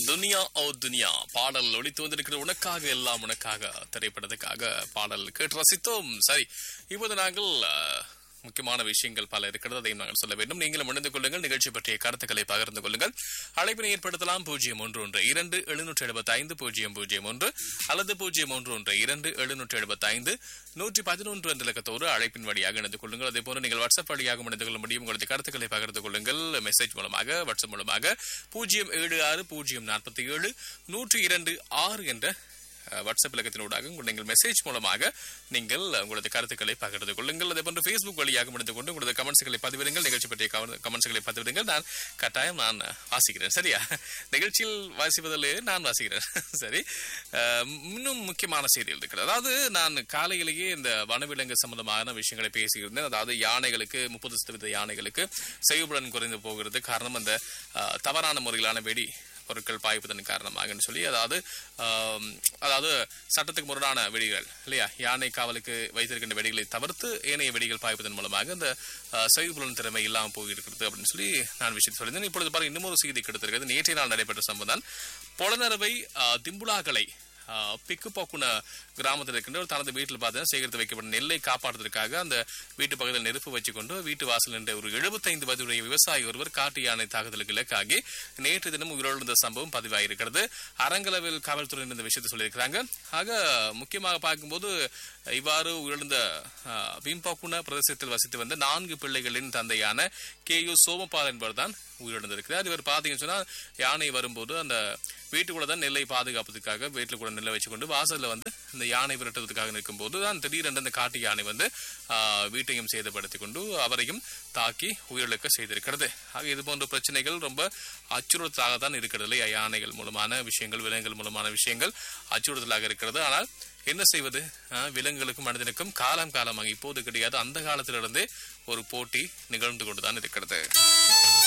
துனியா ஓ துனியா பாடல் ஒளித்து வந்திருக்கிற உனக்காக எல்லாம் உனக்காக திரைப்படத்துக்காக பாடல் கேட்டு ரசித்தோம் சரி இப்போது நாங்கள் அஹ், முக்கியமான விஷயங்கள் பல இருக்கிறது அதையும் நாங்கள் சொல்ல வேண்டும் நீங்களும் உணர்ந்து கொள்ளுங்கள் நிகழ்ச்சி பற்றிய கருத்துக்களை பகிர்ந்து கொள்ளுங்கள் அழைப்பினை ஏற்படுத்தலாம் பூஜ்ஜியம் ஒன்று ஒன்று இரண்டு எழுநூற்றி எழுபத்தி ஐந்து பூஜ்ஜியம் பூஜ்ஜியம் ஒன்று அல்லது பூஜ்ஜியம் ஒன்று ஒன்று இரண்டு எழுநூற்றி எழுபத்தி ஐந்து நூற்றி பதினொன்று என்ற இலக்கத்தோடு அழைப்பின் வழியாக இணைந்து கொள்ளுங்கள் அதே போல நீங்கள் வாட்ஸ்அப் வழியாக இணைந்து கொள்ள முடியும் உங்களது கருத்துக்களை பகிர்ந்து கொள்ளுங்கள் மெசேஜ் மூலமாக வாட்ஸ்அப் மூலமாக பூஜ்ஜியம் ஏழு ஆறு பூஜ்ஜியம் நாற்பத்தி ஏழு நூற்றி இரண்டு ஆறு என்ற அஹ், வாட்ஸ்அப் இலக்கத்தினூடாக உங்கள் நீங்கள் மெசேஜ் மூலமாக நீங்கள் உங்களது கருத்துக்களை பகிர்ந்து கொள்ளுங்கள் அதே போன்று ஃபேஸ்புக் வழியாக முடிந்து கொண்டு உங்களது கமெண்ட்ஸ்களை பதிவிடுங்கள் நிகழ்ச்சி பற்றிய கமெண்ட்ஸ்களை பதிவிடுங்கள் நான் கட்டாயம் நான் வாசிக்கிறேன் சரியா நிகழ்ச்சியில் வாசிப்பதில் நான் வாசிக்கிறேன் சரி அஹ், இன்னும் முக்கியமான செய்திகள் இருக்கிறது அதாவது நான் காலையிலேயே இந்த வனவிலங்கு சம்பந்தமான விஷயங்களை பேசியிருந்தேன் அதாவது யானைகளுக்கு முப்பது சதவீத யானைகளுக்கு செய்யுபுடன் குறைந்து போகிறது காரணம் அந்த அஹ், தவறான முறையிலான வெடி பொருட்கள் பாய்ப்பதன் காரணமாக சொல்லி அதாவது ஆம், அதாவது சட்டத்துக்கு முரணான வெடிகள் இல்லையா யானை காவலுக்கு வைத்திருக்கின்ற வெடிகளை தவிர்த்து ஏனைய வெடிகள் பாய்ப்பதன் மூலமாக அந்த செயல்புலன் திறமை இல்லாமல் போயிருக்கிறது அப்படின்னு சொல்லி நான் விஷயத்தை சொல்லியிருந்தேன் இப்பொழுது பாருங்க இன்னும் ஒரு செய்தி கிடைத்திருக்கிறது நேற்றைய நாள் நடைபெற்ற சம்பவம் தான் பொலனரவை ஆ, திம்புலாக்களை ஆ, பிக்கு போக்குன கிராமத்தில் இருக்கின்ற ஒரு தனது வீட்டில் பார்த்தீங்கன்னா சேகரித்து வைக்கப்பட்ட நெல்லை காப்பாற்றுவதற்காக அந்த வீட்டு பக்கத்தில் நெருப்பு வச்சுக்கொண்டு வீட்டு வாசல் நின்ற ஒரு எழுபத்தைந்து வயதுடைய விவசாயி ஒருவர் காட்டு யானை தாக்குதலுக்கு இலக்காகி நேற்று தினம் உயிரிழந்த சம்பவம் பதிவாகியிருக்கிறது அரங்கலவில் காவல்துறையினர் இந்த விஷயத்தை சொல்லியிருக்கிறாங்க ஆக முக்கியமாக பார்க்கும்போது இவ்வாறு உயிரிழந்த விம்பாக்குன பிரதேசத்தில் வசித்து வந்த நான்கு பிள்ளைகளின் தந்தையான கே யு சோமபால் என்பவர் தான் உயிரிழந்திருக்கிறார் இவர் பார்த்தீங்கன்னு சொன்னா யானை வரும்போது அந்த வீட்டுக்குள்ள தான் நெல்லை பாதுகாப்பதற்காக வீட்டுல கூட நெல்லை வச்சுக்கொண்டு வாசல்ல வந்து இந்த யானை விரட்டுவதற்காக நிற்கும் போது தான் திடீரென்று அந்த காட்டு யானை வந்து ஆ, வீட்டையும் சேதப்படுத்தி கொண்டு அவரையும் தாக்கி உயிரிழக்க செய்திருக்கிறது ஆக இது போன்ற பிரச்சனைகள் ரொம்ப அச்சுறுத்தலாக தான் இருக்கிறது இல்லையா யானைகள் மூலமான விஷயங்கள் விலங்குகள் மூலமான விஷயங்கள் அச்சுறுத்தலாக இருக்கிறது ஆனால் என்ன செய்வது ஆ, விலங்குகளுக்கும் மனிதனுக்கும் காலம் காலமாக இப்போது கிடையாது அந்த காலத்திலிருந்தே ஒரு போட்டி நிகழ்ந்து கொண்டுதான் இருக்கிறது